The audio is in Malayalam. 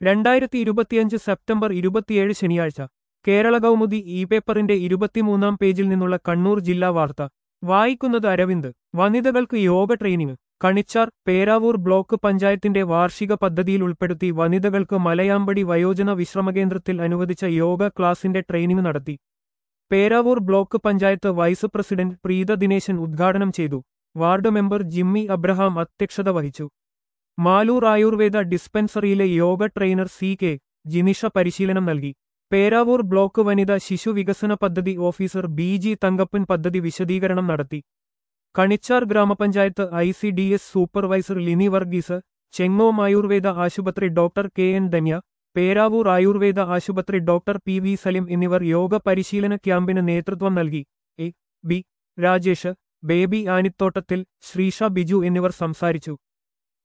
രണ്ടായിരത്തി ഇരുപത്തിയഞ്ച് സെപ്റ്റംബർ ഇരുപത്തിയേഴ് ശനിയാഴ്ച കേരള കൗമുദി ഇ പേപ്പറിന്റെ ഇരുപത്തിമൂന്നാം പേജിൽ നിന്നുള്ള കണ്ണൂർ ജില്ലാ വാർത്ത വായിക്കുന്നത് അരവിന്ദ് വനിതകൾക്ക് yoga training Kanichar Peravoor block പഞ്ചായത്തിന്റെ വാർഷിക പദ്ധതിയിൽ ഉൾപ്പെടുത്തി വനിതകൾക്ക് മലയാമ്പടി വയോജന വിശ്രമകേന്ദ്രത്തിൽ അനുവദിച്ച യോഗ ക്ലാസിന്റെ ട്രെയിനിങ് നടത്തി Peravoor block panchayat vice president Preetha Dineshan ഉദ്ഘാടനം ചെയ്തു വാർഡ് മെമ്പർ ജിമ്മി അബ്രഹാം അധ്യക്ഷത വഹിച്ചു മാലൂർ ആയുർവേദ ഡിസ്പെൻസറിയിലെ yoga trainer C K Jinisha പരിശീലനം നൽകി പേരാവൂർ ബ്ലോക്ക് വനിത ശിശു വികസന പദ്ധതി ഓഫീസർ ബി ജി തങ്കപ്പൻ പദ്ധതി വിശദീകരണം നടത്തി കണിച്ചാർ ഗ്രാമപഞ്ചായത്ത് I C D S supervisor Lini Varghese Chengom Ayurveda ആശുപത്രി doctor K N Dhanya Peravoor Ayurveda ആശുപത്രി ഡോക്ടർ പി വി സലിം എന്നിവർ യോഗ പരിശീലന ക്യാമ്പിന് നേതൃത്വം നൽകി എ ബി രാജേഷ് ബേബി ആനിത്തോട്ടത്തിൽ ശ്രീഷ ബിജു എന്നിവർ സംസാരിച്ചു